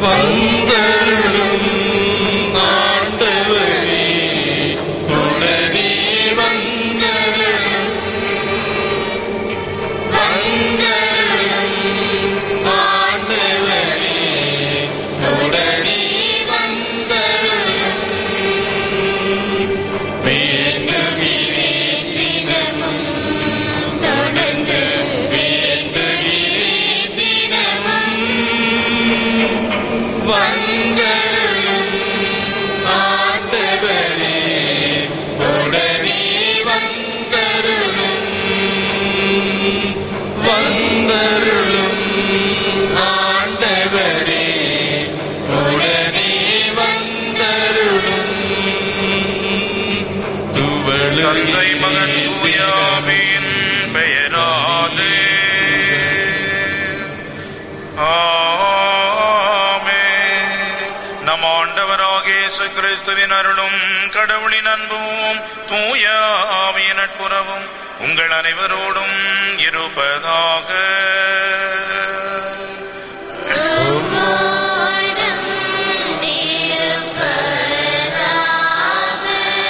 வந்தருளும் ஆண்டவரே உடனே வந்தருளும் வந்தருளும் ஆண்டவரே உடனே வந்தருளும் வேண்டுகிறேன் தினமும் தொடர்ந்து வேண்டுகிறேன் தினமும் வந்தருளும் ஆண்டவரே உடனே வந்தருளும் வந்தருளும் ஆண்டவரே உடனே வந்தருளும் தந்தை மகன் தூயாவின் பெயராலே ஆமென். நம் ஆண்டவராகிய இயேசு கிறிஸ்துவின் அருளும் கடவுளின் அன்பும் தூய ஆவியின் நட்புறவும் உங்கள் அனைவரோடும் இருப்பதாக உம்மோடும் இருப்பதாக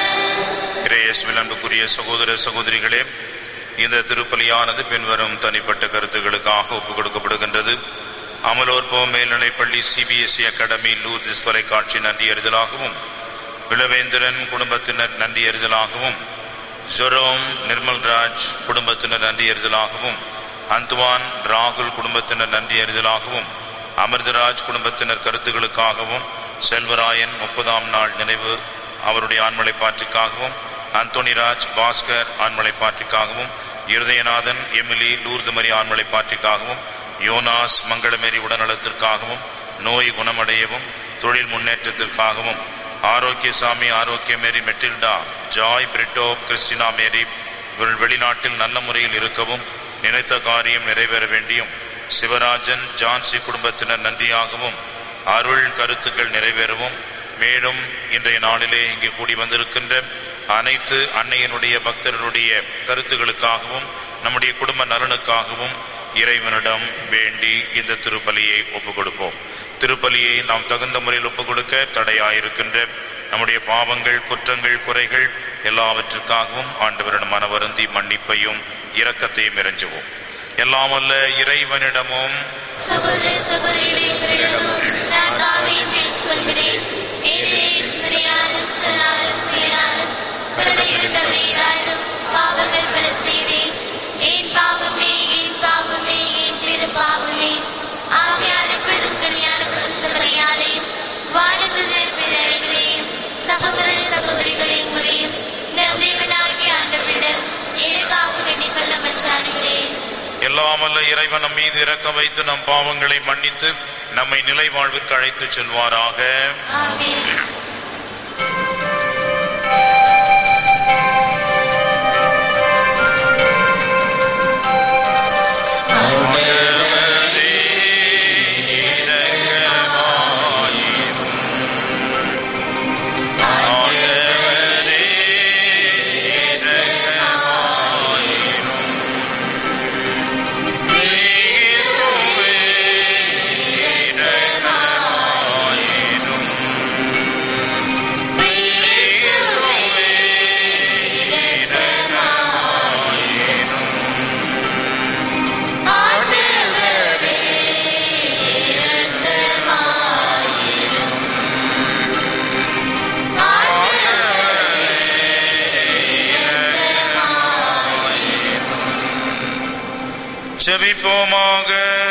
கிரேயஸ்வில் அன்புக்குரிய சகோதர சகோதரிகளே இந்த திருப்பலியானது பின்வரும் தனிப்பட்ட கருத்துக்களுக்காக ஒப்புக் கொடுக்கப்படுகின்றது அமலோற்பவ மேல்நிலைப்பள்ளி சிபிஎஸ்இ அகாடமி லூர்திஸ் தொலைக்காட்சி நன்றி அறிதலாகவும் விளவேந்திரன் குடும்பத்தினர் நன்றி அறிதலாகவும் ஜொரோம் நிர்மல்ராஜ் குடும்பத்தினர் நன்றி அறிதலாகவும் அந்துவான் ராகுல் குடும்பத்தினர் நன்றி அறிதலாகவும் அமிர்தராஜ் குடும்பத்தினர் கருத்துக்களுக்காகவும் செல்வராயன் முப்பதாம் நாள் நினைவு அவருடைய ஆண்மலை பாற்றிக்காகவும் அந்தோனிராஜ் பாஸ்கர் ஆண்மலை பாற்றிக்காகவும் இருதயநாதன் எமிலி லூர்துமரி ஆண்மலை பாற்றிக்காகவும் யோனாஸ் மங்களமேரி உடல்நலத்திற்காகவும் நோய் குணமடையவும் தொழில் முன்னேற்றத்திற்காகவும் Arokiasamy Arokiamary Matilda Joy Britto Christina Mary இவர்கள் வெளிநாட்டில் நல்ல முறையில் இருக்கவும் நினைத்த காரியம் நிறைவேற வேண்டியும் சிவராஜன் ஜான்சி குடும்பத்தினர் நன்றியாகவும் அருள் கருத்துக்கள் நிறைவேறவும் மேலும் இன்றைய நாளிலே இங்கே கூடி வந்திருக்கின்ற அனைத்து அன்னையினுடைய பக்தர்களுடைய கருத்துகளுக்காகவும் நம்முடைய குடும்ப நலனுக்காகவும் இறைவனிடம் வேண்டி இந்த திருப்பலியை ஒப்புக் கொடுப்போம் திருப்பலியை நாம் தகுந்த முறையில் ஒப்புக் கொடுக்க தடையாயிருக்கின்ற நம்முடைய பாவங்கள் குற்றங்கள் குறைகள் எல்லாவற்றிற்காகவும் ஆண்டவரிடம் மனவருந்தி மன்னிப்பையும் இரக்கத்தையும் இறைஞ்சுவோம் எல்லாம் வல்ல இறைவனிடமும் சகோதர சகோதரிகளே உங்களிடமும் நான் தாமே ஜெயிச்சு கொள்கிறேன் ஏனெனில் சிறியாலும் சொல்லாலும் செயலாலும் கடமைகள் தவறியதாலும் பாவங்கள் பல செய்தேன் ஏன் பாவமே ஏன் பாவமே ஏன் பெரும் பாவமே ஆகையால் எப்பொழுதும் கனியான பிரசுத்தமரையாலையும் வானதுதர் பிறரைகளையும் சகோதர சகோதரிகளை முறையும் நம் தேவனாகிய ஆண்டவரிடம் எனக்காக வேண்டிக் கொள்ள மன்றாடுகிறேன் எல்லாம் வல்ல இறைவன் நம் மீது இறக்க வைத்து நம் பாவங்களை மன்னித்து நம்மை நிலை வாழ்விற்கு அழைத்துச் செல்வாராக ஆமென் ஆண்டவரே, இரக்கமாயிரும். ஆண்டவரே, இரக்கமாயிரும். கிறிஸ்துவே, இரக்கமாயிரும். கிறிஸ்துவே, இரக்கமாயிரும். ஆண்டவரே இரக்கமாயிரும் ஆண்டவரே செபிப்போமாக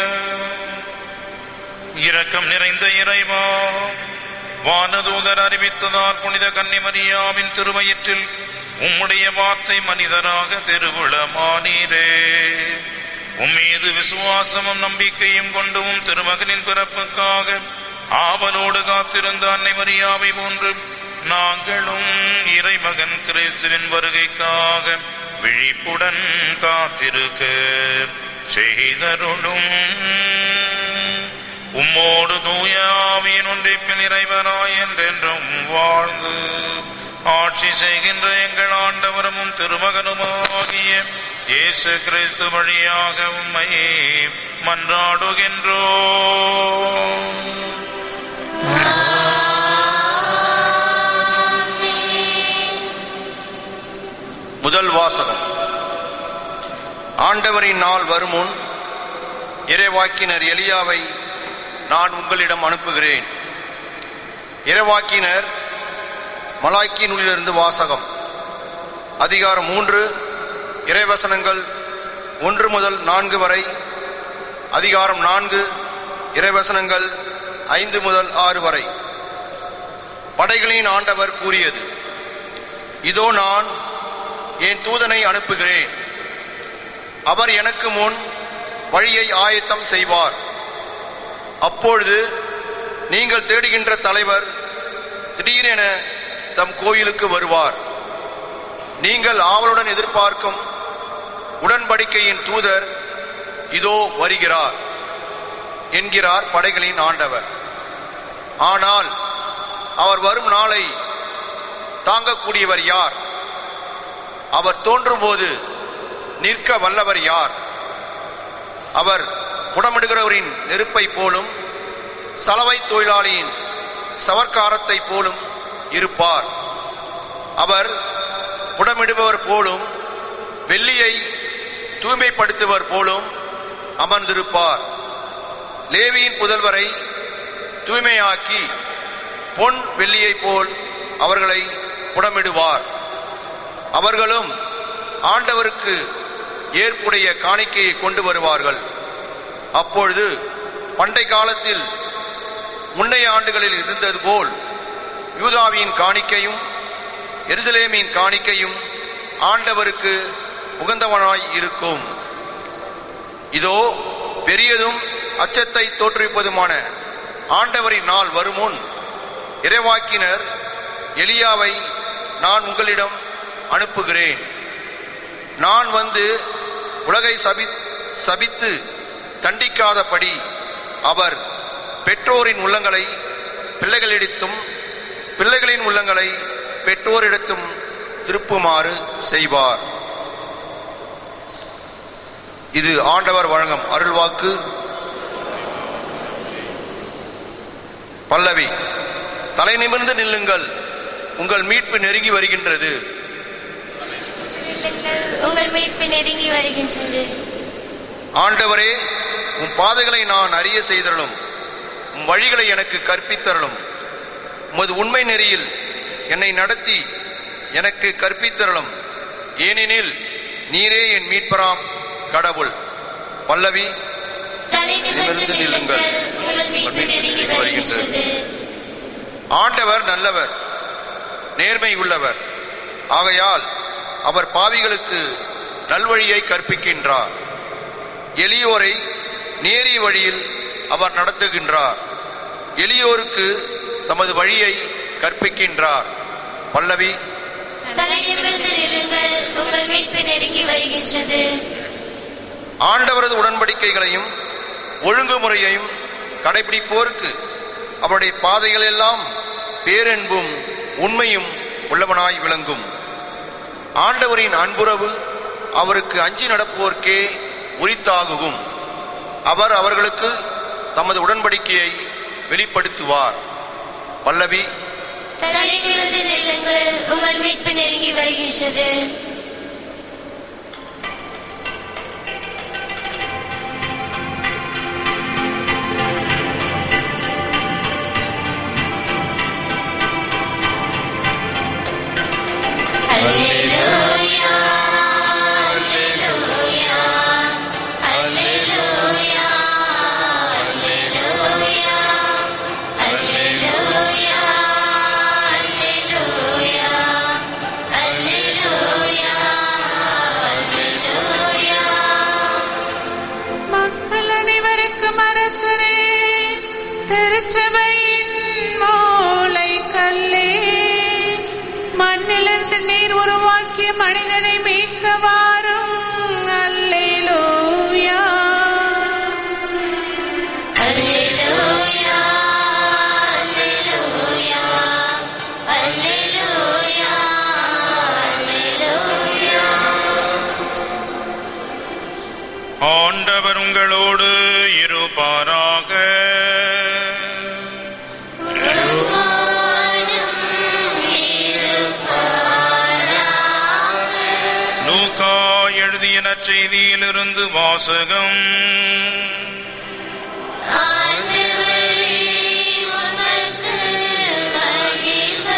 இரக்கம் நிறைந்த இறைவா வானதூதர் அறிவித்ததால் புனித கன்னிமரியாவின் திருவயிற்றில் உம்முடைய வார்த்தை மனிதராக திருவுளமானீரே உம்மீது விசுவாசமும் நம்பிக்கையும் கொண்டு உம் திருமகனின் பிறப்புக்காக ஆவலோடு காத்திருந்த அன்னை மரியாவை போன்று நாங்களும் இறைமகன் கிறிஸ்துவின் வருகைக்காக விழிப்புடன் காத்திருக்க செய்தருளும் உம்மோடு தூய ஆவியின் ஒன்றிப்பில் இறைவனாய் என்றென்றும் வாழ்ந்து ஆட்சி செய்கின்ற எங்கள் ஆண்டவரும் திருமகனுமாகிய இயேசு கிறிஸ்து வழியாக உம்மை மன்றாடுகின்றோம் முதல் வாசகம் ஆண்டவரின் நாள் வருமுன் இறைவாக்கினர் எலியாவை நான் உங்களிடம் அனுப்புகிறேன் இறைவாக்கினர் மலாய்க்கி நூலிலிருந்து வாசகம் அதிகாரம் மூன்று இறைவசனங்கள் ஒன்று முதல் நான்கு வரை அதிகாரம் நான்கு இறைவசனங்கள் ஐந்து முதல் ஆறு வரை படைகளின் ஆண்டவர் கூறியது இதோ நான் என் தூதனை அனுப்புகிறேன் அவர் எனக்கு முன் வழியை ஆயத்தம் செய்வார் அப்பொழுது நீங்கள் தேடுகின்ற தலைவர் திடீரென தம் கோயிலுக்கு வருவார் நீங்கள் ஆவலுடன் எதிர்பார்க்கும் உடன்படிக்கையின் தூதர் இதோ வருகிறார் என்கிறார் படைகளின் ஆண்டவர் ஆனால் அவர் வரும் நாளை தாங்கக்கூடியவர் யார் அவர் தோன்றும்போது நிற்க வல்லவர் யார் அவர் புடமிடுகிறவரின் நெருப்பை போலும் சலவை தொழிலாளியின் சவர்க்காரத்தை போலும் இருப்பார் அவர் புடமிடுபவர் போலும் வெள்ளியை தூய்மைப்படுத்துவர் போலும் அமர்ந்திருப்பார் லேவியின் புதல்வரை தூய்மையாக்கி பொன் வெள்ளியைப் போல் அவர்களை புடமிடுவார் அவர்களும் ஆண்டவருக்கு ஏற்புடைய காணிக்கையை கொண்டு வருவார்கள் அப்பொழுது பண்டை காலத்தில் முன்னைய ஆண்டுகளில் இருந்தது போல் யூதாவின் காணிக்கையும் எருசலேமின் காணிக்கையும் ஆண்டவருக்கு உகந்தவனாய் இருக்கும் இதோ பெரியதும் அச்சத்தை தோற்றுவிப்பதுமான ஆண்டவரின் நாள் வருமுன் இறைவாக்கினர் எலியாவை நான் உங்களிடம் அனுப்புகிறேன் நான் வந்து உலகை சபி சபித்து தண்டிக்காதபடி அவர் பெற்றோரின் உள்ளங்களை பிள்ளைகளிடத்தும் பிள்ளைகளின் உள்ளங்களை பெற்றோரிடத்தும் திருப்புமாறு செய்வார் இது ஆண்டவர் வழங்கும் அருள்வாக்கு பல்லவி தலை நிமிர்ந்து நில்லுங்கள் உங்கள் மீட்பு நெருங்கி வருகின்றது உங்கள் மீட்பு நெருங்கி வருகின்றது ஆண்டவரே உம் பாதைகளை நான் அறிய செய்தருளும் உம் வழிகளை எனக்கு கற்பித்தருளும் உமது உண்மை நெறியில் என்னை நடத்தி எனக்கு கற்பித்தருளும் ஏனெனில் நீரே என் மீட்பராம் கடவுள் பல்லவி தலை நிமிர்ந்து நில்லுங்கள் உங்கள் மீட்பு நெருங்கி வருகின்றது ஆண்டவர் நல்லவர் நேர்மை உள்ளவர் ஆகையால் அவர் பாவிகளுக்கு நல்வழியை கற்பிக்கின்றார் எளியோரை நேரிய வழியில் அவர் நடத்துகின்றார் எளியோருக்கு தமது வழியை கற்பிக்கின்றார் பல்லவி தலை நிமிர்ந்து நில்லுங்கள் உங்கள் மீட்பு நெருங்கி வருகின்றது ஆண்டவரது உடன்படிக்கைகளையும் ஒழுங்குமுறையையும் கடைபிடிப்போருக்கு அவருடைய பாதைகள் எல்லாம் பேரன்பும் உண்மையும் உள்ளவனாய் விளங்கும் ஆண்டவரின் அன்புறவு அவருக்கு அஞ்சி நடப்போர்க்கே உரித்தாகுகும் அவர் அவர்களுக்கு தமது உடன்படிக்கையை வெளிப்படுத்துவார் பல்லவி தலை நிமிர்ந்து நில்லுங்கள் உங்கள் மீட்பு நெருங்கி வருகின்றது Alleluia, Alleluia, Alleluia, Alleluia, Alleluia, Alleluia, Alleluia, Alleluia. மக்கள் அனைவருக்கும் அரசரே திருச்சபையின் மூளை கல்லே மண்ணிலிருந்து நீர் உருவாக்கிய மனிதனை மீட்க வாரும் அல்லேலூயா Alleluia, Alleluia, Alleluia, Alleluia. ஆண்டவர் உங்களோடு இருப்பாராக உம்மோடும் இருப்பாராக. நற்செய்தியிலிருந்து வாசகம் ஆண்டவரே உமக்கு மகிமை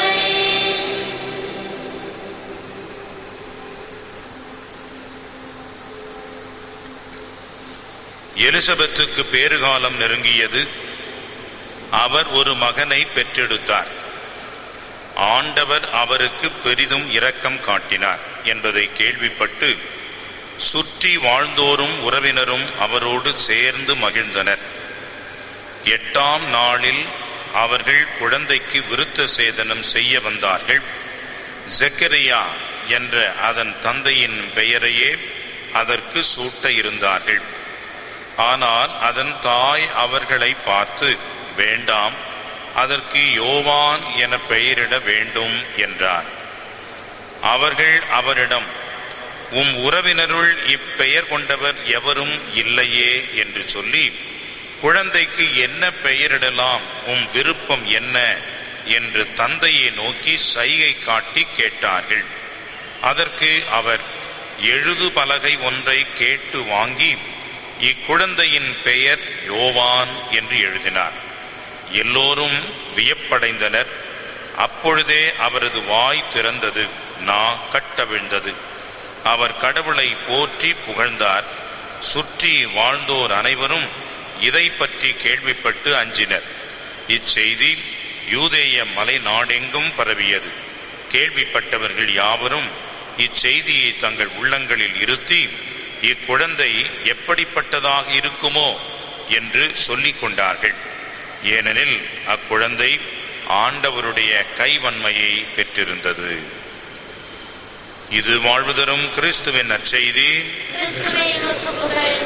எலிசபெத்துக்கு பேறுகாலம் நெருங்கியது அவர் ஒரு மகனை பெற்றெடுத்தார் ஆண்டவர் அவருக்கு பெரிதும் இரக்கம் காட்டினார் என்பதை கேள்விப்பட்டு சுற்றி வாழ்ந்தோரும் உறவினரும் அவரோடு சேர்ந்து மகிழ்ந்தனர் எட்டாம் நாளில் அவர்கள் குழந்தைக்கு விருத்த சேதனம் செய்ய வந்தார்கள் ஜெக்கரியா என்ற அதன் தந்தையின் பெயரையே அதற்கு சூட்ட இருந்தார்கள் ஆனால் அதன் தாய் அவர்களை பார்த்து வேண்டாம் அதற்கு யோவான் என பெயரிட வேண்டும் என்றார் அவர்கள் அவரிடம் உம் உறவினருள் இப்பெயர் கொண்டவர் எவரும் இல்லையே என்று சொல்லி குழந்தைக்கு என்ன பெயரிடலாம் உம் விருப்பம் என்ன என்று தந்தையை நோக்கி சைகை காட்டி கேட்டார்கள் அதற்கு அவர் எழுது பலகை ஒன்றை கேட்டு வாங்கி இக்குழந்தையின் பெயர் யோவான் என்று எழுதினார் எல்லோரும் வியப்படைந்தனர் அப்பொழுதே அவரது வாய் திறந்தது நா கட்டவிழ்ந்தது அவர் கடவுளை போற்றி புகழ்ந்தார் சுற்றி வாழ்ந்தோர் அனைவரும் இதை பற்றி கேள்விப்பட்டு அஞ்சினர் இச்செய்தி யூதேய மலை நாடெங்கும் பரவியது கேள்விப்பட்டவர்கள் யாவரும் இச்செய்தியை தங்கள் உள்ளங்களில் இருத்தி இக்குழந்தை எப்படிப்பட்டதாக இருக்குமோ என்று சொல்லிக் கொண்டார்கள் ஏனெனில் அக்குழந்தை ஆண்டவருடைய கைவன்மையை பெற்றிருந்தது இது வாழ்வு தரும் கிறிஸ்துவின் நற்செய்தி கிறிஸ்துவே உமக்கு புகழ்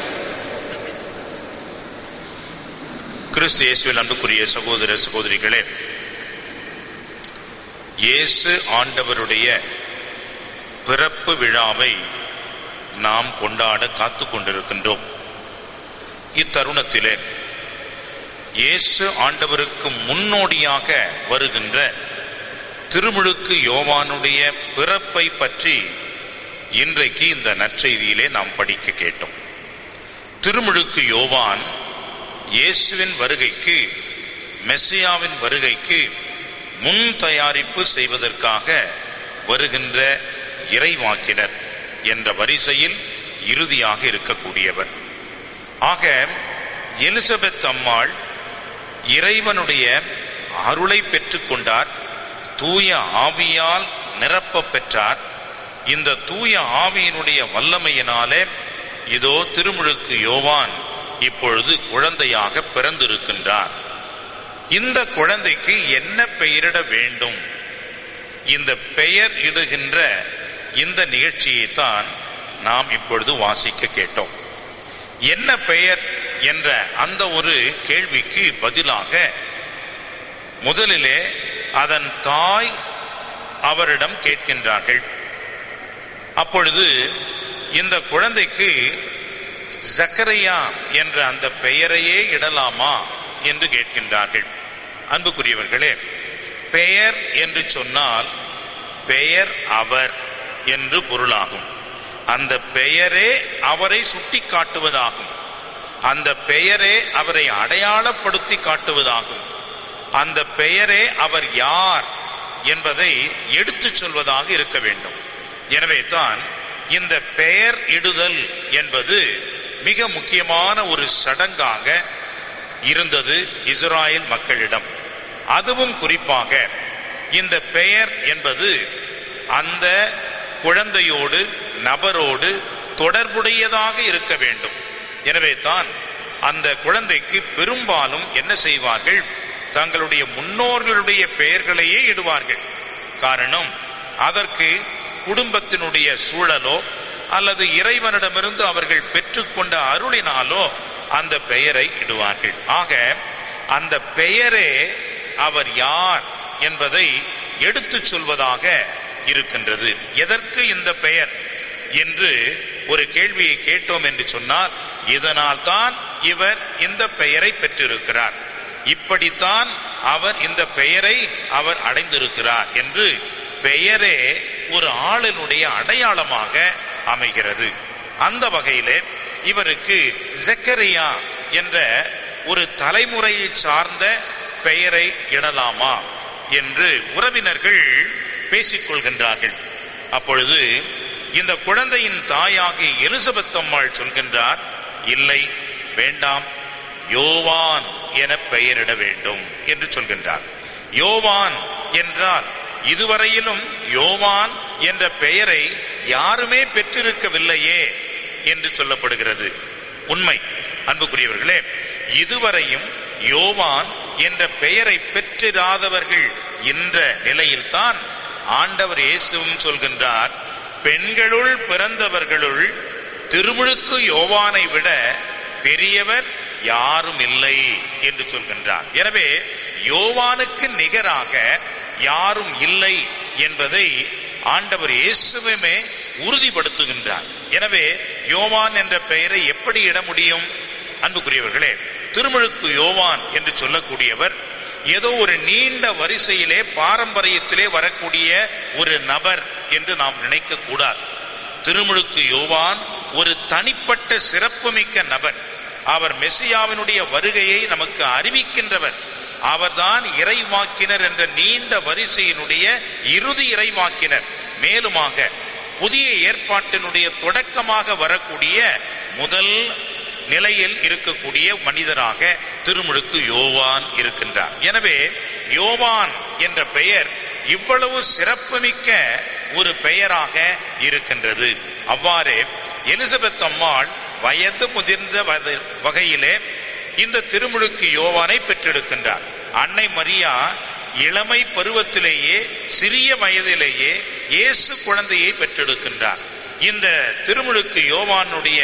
கிறிஸ்து இயேசுவில் அன்புக்குரிய சகோதர சகோதரிகளே இயேசு ஆண்டவருடைய பிறப்பு விழாவை நாம் கொண்டாட காத்து கொண்டிருக்கின்றோம் இத்தருணத்திலே இயேசு ஆண்டவருக்கு முன்னோடியாக வருகின்ற திருமுழுக்கு யோவானுடைய பிறப்பை பற்றி இன்றைக்கு இந்த நற்செய்தியிலே நாம் படிக்க கேட்டோம் திருமுழுக்கு யோவான் இயேசுவின் வருகைக்கு மெஸ்ஸியாவின் வருகைக்கு முன் தயாரிப்பு செய்வதற்காக வருகின்ற இறைவாக்கினர் என்ற வரிசையில் இறுதியாக இருக்கக்கூடியவர் ஆக எலிசபெத் அம்மாள் இறைவனுடைய அருளை பெற்றுக்கொண்டார் தூய ஆவியால் நிரப்ப பெற்றார் இந்த தூய ஆவியினுடைய வல்லமையினாலே இதோ திருமுழுக்கு யோவான் இப்பொழுது குழந்தையாக பிறந்திருக்கின்றார் இந்த குழந்தைக்கு என்ன பெயரிட வேண்டும் இந்த பெயர் இடுகின்ற இந்த நிகழ்ச்சியைத்தான் நாம் இப்பொழுது வாசிக்க கேட்டோம் என்ன பெயர் என்ற அந்த ஒரு கேள்விக்கு பதிலாக முதலிலே அதன் தாய் அவரிடம் கேட்கின்றார்கள் அப்பொழுது இந்த குழந்தைக்கு ஜக்கரையா என்ற அந்த பெயரையே இடலாமா என்று கேட்கின்றார்கள் அன்புக்குரியவர்களே பெயர் என்று சொன்னால் பெயர் அவர் என்று பொருளாகும் அந்த பெயரே அவரை சுட்டி காட்டுவதாகும் அந்த பெயரே அவரை அடையாளப்படுத்தி காட்டுவதாகும் அந்த பெயரே அவர் யார் என்பதை எடுத்துச் சொல்வதாக இருக்க வேண்டும் எனவே தான் இந்த பெயர் இடுதல் என்பது மிக முக்கியமான ஒரு சடங்காக இருந்தது இஸ்ராயல் மக்களிடம் அதுவும் குறிப்பாக இந்த பெயர் என்பது அந்த குழந்தையோடு நபரோடு தொடர்புடையதாக இருக்க வேண்டும் எனவே தான் அந்த குழந்தைக்கு பெரும்பாலும் என்ன செய்வார்கள் தங்களுடைய முன்னோர்களுடைய பெயர்களையே இடுவார்கள் காரணம் அதற்கு குடும்பத்தினுடைய சூழலோ அல்லது இறைவனிடமிருந்து அவர்கள் பெற்றுக்கொண்ட அருளினாலோ அந்த பெயரை இடுவார்கள் ஆக அந்த பெயரே அவர் யார் என்பதை எடுத்துச் சொல்வதாக இருக்கின்றது எதற்கு இந்த பெயர் என்று ஒரு கேள்வியை கேட்டோம் என்று சொன்னால் இதனால் தான் இவர் இந்த பெயரை பெற்றிருக்கிறார் இப்படித்தான் அவர் இந்த பெயரை அவர் அடைந்திருக்கிறார் என்று பெயரே ஒரு ஆளினுடைய அடையாளமாக அமைகிறது அந்த வகையிலே இவருக்கு ஜக்கரியா என்ற ஒரு தலைமுறையை சார்ந்த பெயரை இடலாமா என்று உறவினர்கள் பேசிக்கொள்கின்றார்கள் அப்பொழுது இந்த குழந்தையின் தாயாகிய எலிசபெத் அம்மாள் சொல்கின்றார் இல்லை வேண்டாம் யோவான் என பெயரிட வேண்டும் என்று சொல்கின்றார் யோவான் என்றால் இதுவரையிலும் யோவான் என்ற பெயரை யாருமே பெற்றிருக்கவில்லையே என்று சொல்லப்படுகிறது உண்மை அன்புக்குரியவர்களே இதுவரையும் யோவான் என்ற பெயரை பெற்றிராதவர்கள் என்ற நிலையில்தான் ஆண்டவர் இயேசுவும் சொல்கின்றார் பெண்களுள் பிறந்தவர்களுள் திருமுழுக்கு யோவானை விட பெரியவர் யாரும் இல்லை என்று சொல்கின்றார் எனவே யோவானுக்கு நிகராக யாரும் இல்லை என்பதை ஆண்டவர் இயேசுவுமே உறுதிப்படுத்துகின்றார் எனவே யோவான் என்ற பெயரை எப்படி இட முடியும் அன்புக்குரியவர்களே திருமுழுக்கு யோவான் என்று சொல்லக்கூடியவர் ஏதோ ஒரு நீண்ட வரிசையிலே பாரம்பரியத்திலே வரக்கூடிய ஒரு நபர் என்று நாம் நினைக்க கூடாது திருமுழுக்கு யோவான் ஒரு தனிப்பட்ட சிறப்புமிக்க நபர் அவர் மெசியாவினுடைய வருகையை நமக்கு அறிவிக்கின்றவர் அவர்தான் இறைவாக்கினர் என்ற நீண்ட வரிசையினுடைய இறுதி இறைவாக்கினர் மேலுமாக புதிய ஏற்பாட்டினுடைய தொடக்கமாக வரக்கூடிய முதல் நிலையில் இருக்கக்கூடிய மனிதராக திருமுழுக்கு யோவான் இருக்கின்றார் எனவே யோவான் என்ற பெயர் இவ்வளவு சிறப்புமிக்க ஒரு பெயராக இருக்கின்றது அவ்வாறே எலிசபெத் அம்மாள் வயது முதிர்ந்த வத- வகையிலே இந்த திருமுழுக்கு யோவானை பெற்றெடுக்கின்றார் அன்னை மரியா இளமை பருவத்திலேயே சிறிய வயதிலேயே இயேசு குழந்தையை பெற்றெடுக்கின்றார் இந்த திருமுழுக்கு யோவானுடைய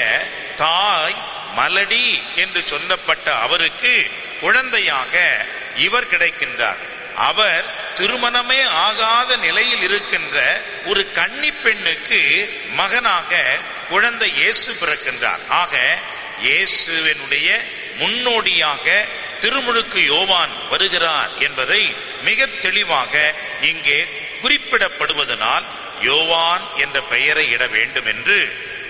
தாய் மலடி என்று சொல்லப்பட்ட அவருக்கு குழந்தையாக இவர் கிடைக்கின்றார் அவர் திருமணமே ஆகாத நிலையில் இருக்கின்ற ஒரு கன்னி பெண்ணுக்கு மகனாக குழந்தை இயேசு பிறக்கின்றார் ஆக இயேசுவினுடைய முன்னோடியாக திருமுழுக்கு யோவான் வருகிறார் என்பதை மிக தெளிவாக இங்கே குறிப்பிடப்படுவதனால் யோவான் என்ற பெயரை இட வேண்டும் என்று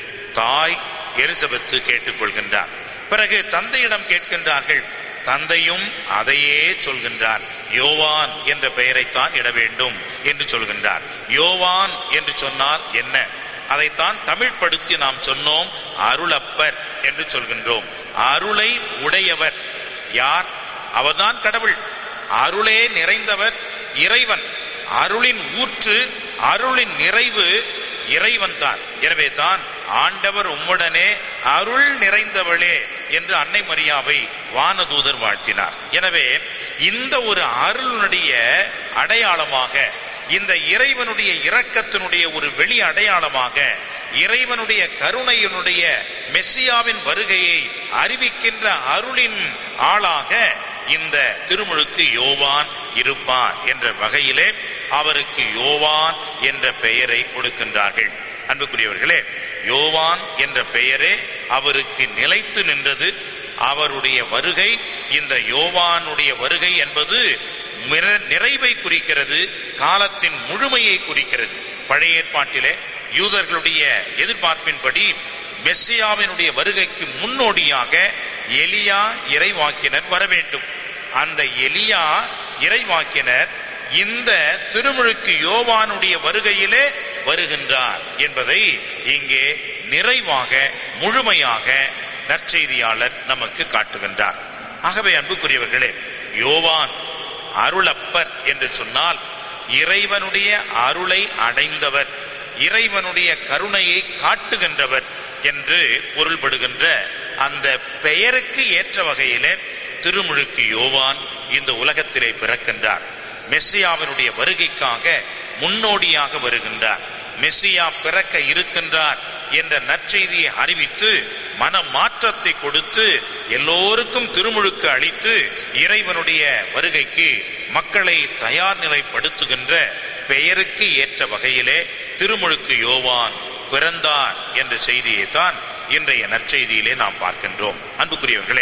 தாய் எலிசபெத்து கேட்டுக்கொள்கின்றார் பிறகு தந்தையிடம் கேட்கின்றார்கள் தந்தையும் அதையே சொல்கின்றார் யோவான் என்ற பெயரைத்தான் இட வேண்டும் என்று சொல்கின்றார் யோவான் என்று சொன்னால் என்ன அதைத்தான் தமிழ் படுத்தி நாம் சொன்னோம் அருளப்பர் என்று சொல்கின்றோம் அருளை உடையவர் யார் அவர்தான் கடவுள் அருளே நிறைந்தவர் இறைவன் அருளின் ஊற்று அருளின் நிறைவு இறைவன் தான் எனவே தான் ஆண்டவர் உம்முடனே அருள் நிறைந்தவளே என்று அன்னை மரியாவை வானதூதர் வாழ்த்தினார் எனவே இந்த ஒரு அருளுடைய அடையாளமாக இந்த இறைவனுடைய இரக்கத்தினுடைய ஒரு வெளி அடையாளமாக இறைவனுடைய கருணையினுடைய மெஸ்ஸியாவின் வருகையை அறிவிக்கின்ற அருளின் ஆளாக இந்த திருமுழுக்கு யோவான் இருப்பார் என்ற வகையிலே அவருக்கு யோவான் என்ற பெயரை கொடுக்கின்றார்கள் அன்புக்குரியவர்களே யோவான் என்ற பெயரே அவருக்கு நிலைத்து நின்றது அவருடைய வருகை இந்த யோவானுடைய வருகை என்பது மிர- நிறைவை குறிக்கிறது காலத்தின் முழுமையை குறிக்கிறது பழைய ஏற்பாட்டிலே யூதர்களுடைய எதிர்பார்ப்பின்படி மெஸ்ஸியாவினுடைய வருகைக்கு முன்னோடியாக எலியா இறைவாக்கினர் வர வேண்டும் அந்த எலியா இறைவாக்கினர் இந்த திருமுழுக்கு யோவானுடைய வருகையிலே வருகின்றார் என்பதை இங்கே நிறைவாக முழுமையாக நற்செய்தியாளர் நமக்கு காட்டுகின்றார் ஆகவே அன்புக்குரியவர்களே யோவான் அருளப்பர் என்று சொன்னால் இறைவனுடைய அருளை அடைந்தவர் இறைவனுடைய கருணையை காட்டுகின்றவர் என்று பொருள்படுகின்ற அந்த பெயருக்கு ஏற்ற வகையிலே திருமுழுக்கு யோவான் இந்த உலகத்திலே பிறக்கின்றார் மெஸ்ஸியாவினுடைய வருகைக்காக முன்னோடியாக வருகின்றார் மெஸ்ஸியா பிறக்க இருக்கின்றார் என்ற நற்செய்தியை அறிவித்து மன மாற்றத்தை கொடுத்து எல்லோருக்கும் திருமுழுக்கு அளித்து இறைவனுடைய வருகைக்கு மக்களை தயார் நிலைப்படுத்துகின்ற பெயருக்கு ஏற்ற வகையிலே திருமுழுக்கு யோவான் பிறந்தார் என்ற செய்தியைத்தான் இன்றைய நற்செய்தியிலே நாம் பார்க்கின்றோம் அன்புக்குரியவர்களே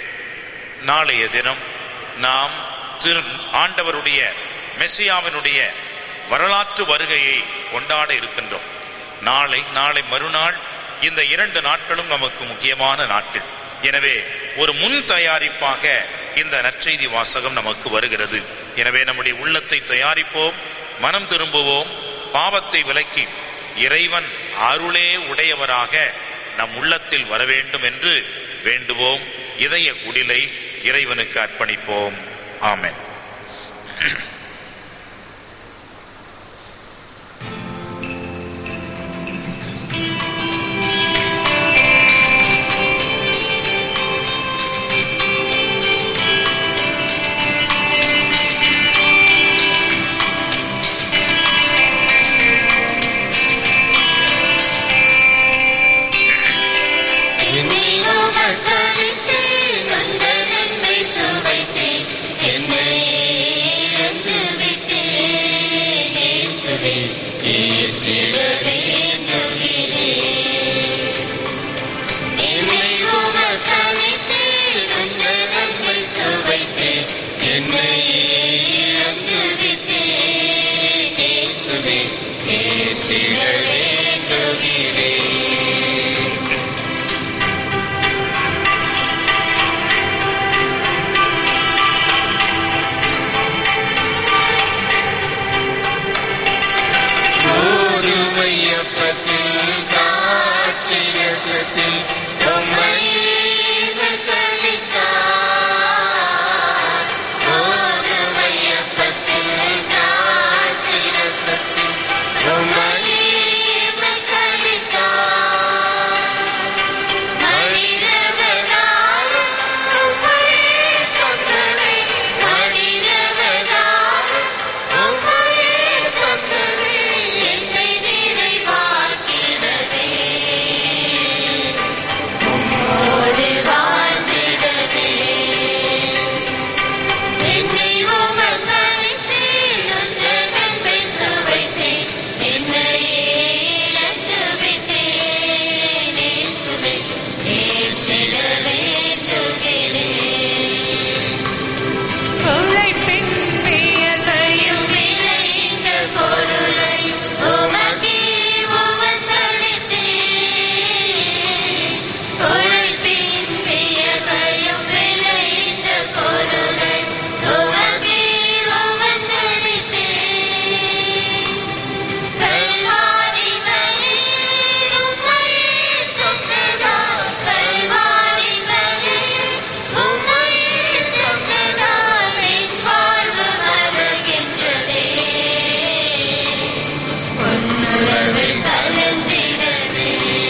நாளைய தினம் நாம் திரு ஆண்டவருடைய மெஸ்ஸியாவினுடைய வரலாற்று வருகையை கொண்டாட இருக்கின்றோம் நாளை நாளை மறுநாள் இந்த இரண்டு நாட்களும் நமக்கு முக்கியமான நாட்கள் எனவே ஒரு முன் தயாரிப்பாக இந்த நற்செய்தி வாசகம் நமக்கு வருகிறது எனவே நம்முடைய உள்ளத்தை தயாரிப்போம் மனம் திரும்புவோம் பாவத்தை விலக்கி இறைவன் அருளே உடையவராக நம் உள்ளத்தில் வர வேண்டும் என்று வேண்டுவோம் இதய குடிலை இறைவனுக்கு அர்ப்பணிப்போம் ஆமென் என்னை உமக்களித்து நொந்த நன்மை சுவைத்தேன் என்னை இழந்து விட்டேன் இயேசுவே ஏற்றிட வேண்டுகிறேன் என்னை உமக்களித்து நொந்த நன்மை சுவைத்தேன் என்னை இழந்து விட்டேன் இயேசுவே ஏற்றிட வேண்டுகிறேன் கோதுமையப்பத்தில் திராட்சை ரசத்தில் உம்மை மக்களித்தார். கோதுமையப்பத்தில் திராட்சை ரசத்தில் உம்மை மக்களித்தார். மனிதவதாரம் உம்மை தந்ததே. மனிதவதாரம் உம்மை தந்ததே. என்னை நிறைவாக்கிடவே. உம்மோடு வாழ்ந்திடவே. என்னை உமக்களித்து நொந்த நன்மை சுவைத்தேன். என்னையே இழந்து விட்டேன். இயேசுவே, ஏற்றிட வேண்டுகிறேன். உழைப்பின் வியர்வையும் விளைந்த பொருளை உமக்கே உமக்களித்தேன். உழைப்பின் வியர்வையும் விளைந்த பொருளை உமக்கே உமக்களித்தேன். கல்வாரி மலையில் உம்மையே தந்ததால், கல்வாரி மலையில் உம்மையே தந்ததால் என் வாழ்வு மலர்கின்றதே. பொன்னுறவில் கலந்திடவே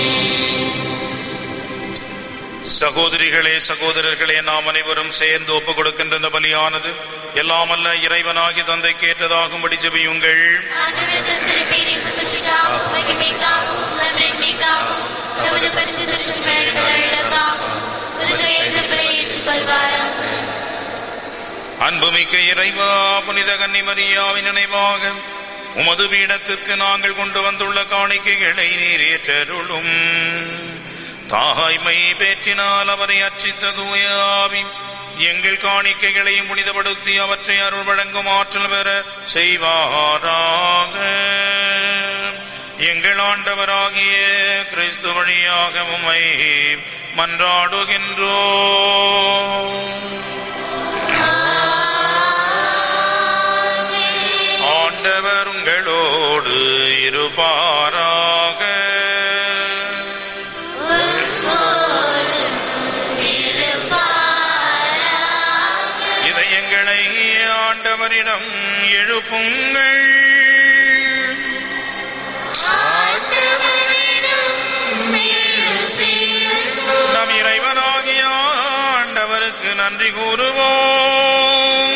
சகோதரிகளே சகோதரர்களே நாம் அனைவரும் சேர்ந்து ஒப்பு கொடுக்கின்ற இந்த பலியானது எல்லாமல்ல இறைவனாகி தந்தை கேட்டதாகும்படி ஜெபியுங்கள் ஆண்டவரே, திருப்பேரின் புகழ்ச்சிக்காகவும், மகிமைக்காகவும், நன்மைக்காகவும், நமது பரிசுத்த சுற்றங்களுக்காகவும், புதுத்துறை எங்களை ஏற்றுக்கொள்வாராக. அன்புமிக்க இறைவா புனித கன்னிமரியாவின் நினைவாக உமது பீடத்திற்கு நாங்கள் கொண்டு வந்துள்ள காணிக்கைகளை நீர் ஏற்றருளும் தாய்மை பேற்றினால் அவரை அர்ச்சித்த தூயாவி எங்கள் காணிக்கைகளையும் புனிதப்படுத்தி அவற்றை அருள் வழங்கும் ஆற்றல் பெற செய்வாராக எங்கள் ஆண்டவராகிய கிறிஸ்து வழியாக உம்மை மன்றாடுகின்றோம் ஆண்டவர் உங்களோடு இருப்பாராக இதயங்களை ஆண்டவரிடம் எழுப்புங்கள் நம் இறைவனாகிய ஆண்டவருக்கு நன்றி கூறுவோம்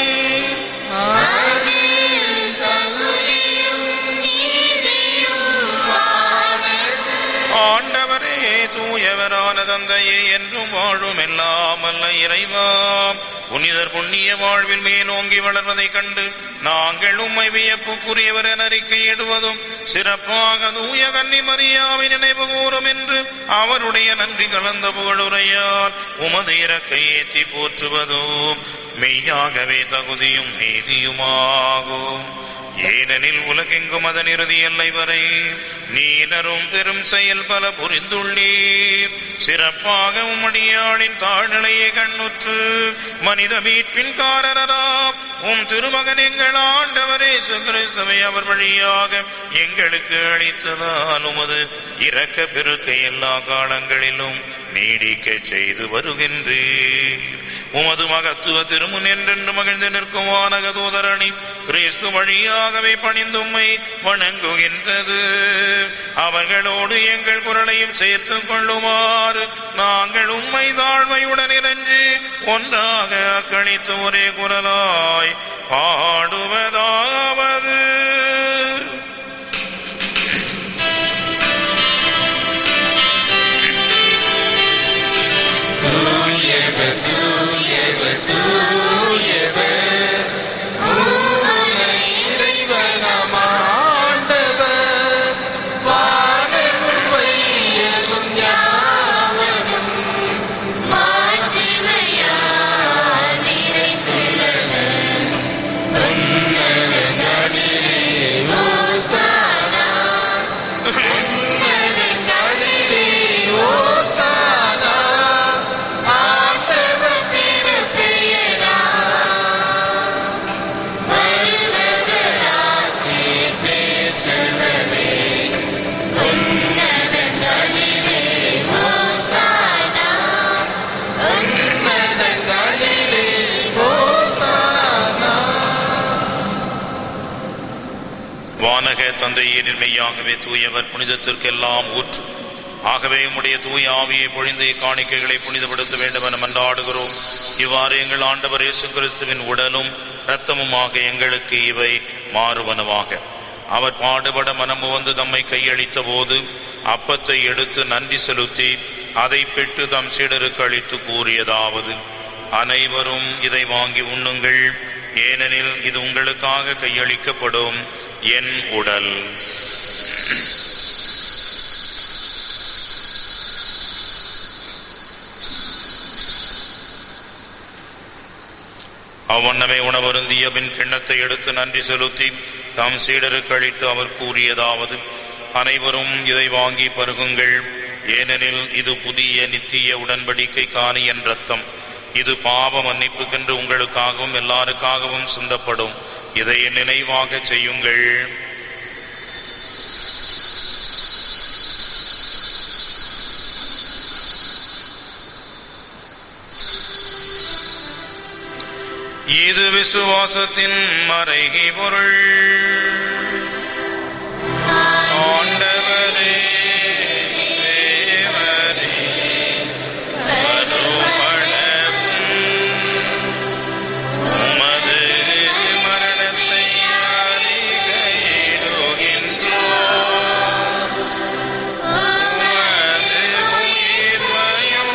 ஆண்டவரே தூயவரான தந்தையே என்றும் வாழும் எல்லாம் அல்ல இறைவா புனிதர் புண்ணிய வாழ்வில் மேலோங்கி வளர்வதைக் கண்டு நாங்கள் உம்மை வியப்புக்குரியவர் என அறிக்கையிடுவதும் சிறப்பாக தூய கன்னி மரியாவை நினைவு கூறும் என்று அவருடைய நன்றி கலந்த புகழுரையால் உமது இறக்கை ஏற்றி போற்றுவதும் மெய்யாகவே தகுதியும் நீதியுமாகும் ஏனெனில் உலகெங்கும் அதன் இறுதி எல்லை வரை நீனரும் பெரும் செயல் பல புரிந்துள்ளீர் சிறப்பாக உம்மடியாளின் தாழ்நிலையை கண்ணுற்று மனித மீட்பின் காரணராம் உம் திருமகன் எங்கள் ஆண்டவரே கிறிஸ்துவை அவர் வழியாக எங்களுக்கு அளித்ததால் உமது இரக்க பெருக்க எல்லா காலங்களிலும் நீடிக்க செய்து வருகின்றீர் உமது மகத்துவ திருமுன் என்றென்று மகிழ்ந்து நிற்கும் வானக தூதரணி கிறிஸ்து வழியாகவே பணிந்தும்மை வணங்குகின்றது அவர்களோடு எங்கள் குரலையும் சேர்த்துக் கொள்ளுமாறு நாங்கள் உம்மை தாழ்மையுடன் இறைஞ்சு ஒன்றாக அக்களித்து ஒரே குரலாய் பாடுவதாவது தூயவர் தூயவர் தூயவர் மூவன இறைவனாம் ஆண்டவர் வானமும் வையகம் யாவரும் மாட்சிமையால் நிறைந்துள்ளன உன்னதங்களிலே ஓசானா உன்னதங்களிலே ஓசானா ஆண்டவர் திருப்பெயரால் வருபவராசி பெற்றவரே உன்னதங்களிலே ஓசானா உன்னதங்களிலே ஓசானா வானக தந்தையரின் மெய்யாகவே தூயவர் புனிதத்திற்கெல்லாம் ஊற்று ஆகவே உம்முடைய தூய ஆவியை பொழிந்து காணிக்கைகளை புனிதப்படுத்த வேண்டும் என மன்றாடுகிறோம் இவ்வாறு எங்கள் ஆண்டவர் இயேசு கிறிஸ்துவின் உடலும் இரத்தமுமாக எங்களுக்கு இவை மாறுவனவாக அவர் பாடுபட மனமு வந்து தம்மை கையளித்த போது அப்பத்தை எடுத்து நன்றி செலுத்தி அதை பெற்று தம் சீடருக்கு அளித்து கூறியதாவது அனைவரும் இதை வாங்கி உண்ணுங்கள் ஏனெனில் இது உங்களுக்காக கையளிக்கப்படும் என் உடல் அவ்வண்ணமே உணவருந்திய பின் கிண்ணத்தை எடுத்து நன்றி செலுத்தி தாம் சீடருக்கு அளித்து அவர் கூறியதாவது அனைவரும் இதை வாங்கி பருகுங்கள் ஏனெனில் இது புதிய நித்திய உடன்படிக்கைக்கான என் ரத்தம் இது பாவ மன்னிப்புக்கென்று உங்களுக்காகவும் எல்லாருக்காகவும் சிந்தப்படும் இதை என் நினைவாக செய்யுங்கள் இது விசுவாசத்தின் மறைகை பொருள் ஆண்டவரே தேவரே மறுபடவும் உமது மரணத்தை அறிக்கையிடுகின்றோம். உமது உயிர்வையும்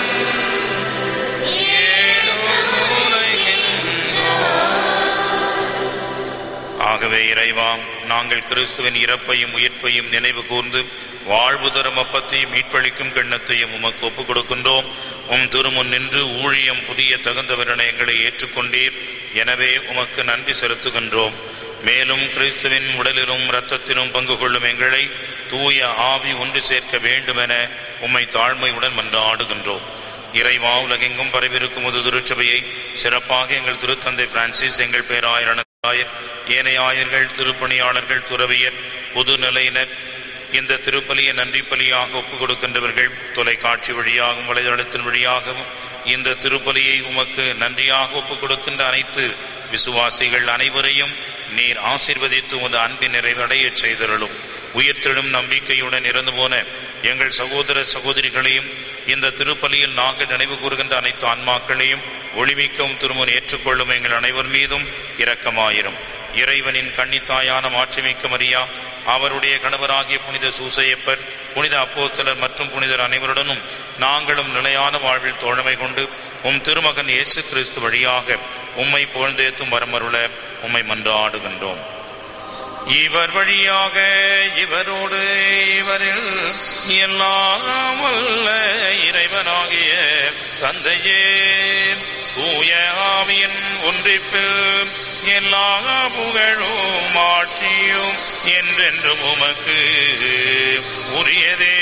ஆகவே இறைவா நாங்கள் கிறிஸ்துவின் இறப்பையும் உயிர்ப்பையும் நினைவு கூர்ந்து வாழ்வு தரும் அப்பத்தையும் மீட்பளிக்கும் கிண்ணத்தையும் உமக்கு ஒப்புக் கொடுக்கின்றோம் உம் திருமுன் நின்று ஊழியம் புதிய தகுந்தவரென எங்களை ஏற்றுக்கொண்டீர் எனவே உமக்கு நன்றி செலுத்துகின்றோம் மேலும் கிறிஸ்துவின் உடலிலும் இரத்தத்திலும் பங்கு கொள்ளும் எங்களை தூய ஆவி ஒன்று சேர்க்க வேண்டுமென உம்மை தாழ்மையுடன் மன்றாடுகின்றோம் இறைவா உலகெங்கும் பரவிருக்கும் ஒரு திருச்சபையை சிறப்பாக எங்கள் திருத்தந்தை பிரான்சிஸ் எங்கள் பேராயர் ஆயர் ஏனைய ஆயர்கள் திருப்பணியாளர்கள் துறவியர் பொது நிலையினர் இந்த திருப்பலியை நன்றி பலியாக ஒப்புக் கொடுக்கின்றவர்கள் தொலைக்காட்சி வழியாகவும் வலைதளத்தின் வழியாகவும் இந்த திருப்பலியை உமக்கு நன்றியாக ஒப்புக் கொடுக்கின்ற அனைத்து விசுவாசிகள் அனைவரையும் நீர் ஆசீர்வதித்து உமது அன்பின் நிறைவடையச் செய்தருளும் உயிர்த்தெழும் நம்பிக்கையுடன் இறந்து போன எங்கள் சகோதர சகோதரிகளையும் இந்த திருப்பலியில் நாங்கள் நினைவு கூறுகின்ற அனைத்து ஆன்மாக்களையும் ஒளிமிக்கவும் திருமுன் ஏற்றுக்கொள்ளும் எங்கள் அனைவர் மீதும் இரக்கமாயிரும் இறைவனின் கன்னித்தாயான மாட்சிமிக்க மரியா அவருடைய கணவராகிய புனித சூசையப்பர் புனித அப்போஸ்தலர் மற்றும் புனிதர் அனைவருடனும் நாங்களும் நிலையான வாழ்வில் தோழமை கொண்டு உம் திருமகன் இயேசு கிறிஸ்து வழியாக உம்மை புகழ்ந்தேத்தும் வரமருள உம்மை மன்றாடுகின்றோம் இவர் வழியாக இவரோடு இவரில் எல்லாம் வல்ல இறைவனாகிய தந்தையே தூய ஆவியின் ஒன்றிப்பில் எல்லா புகழும் ஆட்சியும் என்றென்றும் உமக்கு உரியதே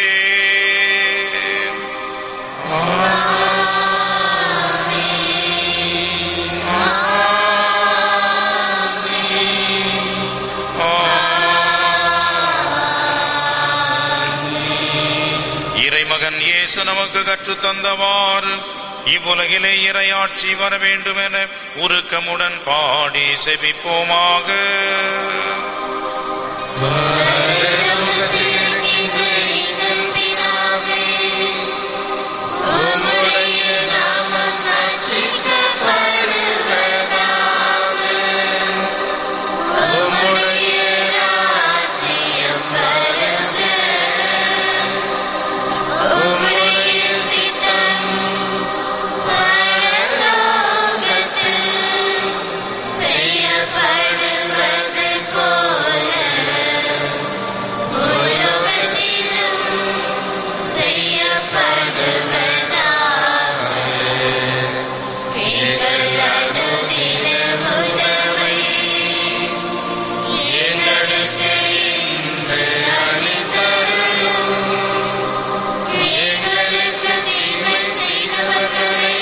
இறைமகன் இயேசு நமக்கு கற்றுத் தந்தவாறு இவ்வுலகிலே இறையாட்சி வர வேண்டும் என உருக்கமுடன் பாடி செபிப்போமாக உம்முடைய நாமம் அர்ச்சிக்கப்படுவதாக. உம்முடைய ராஜ்யம் வருக. உம்முடைய சித்தம் பரலோகத்தில் செய்யப்படுவது போல உலகத்திலும் செய்யப்படுவதாக. எங்கள் அனுதின உணவை எங்களுக்கு இன்று அளித்தருளும். எங்களுக்கு தீமை செய்தவர்களை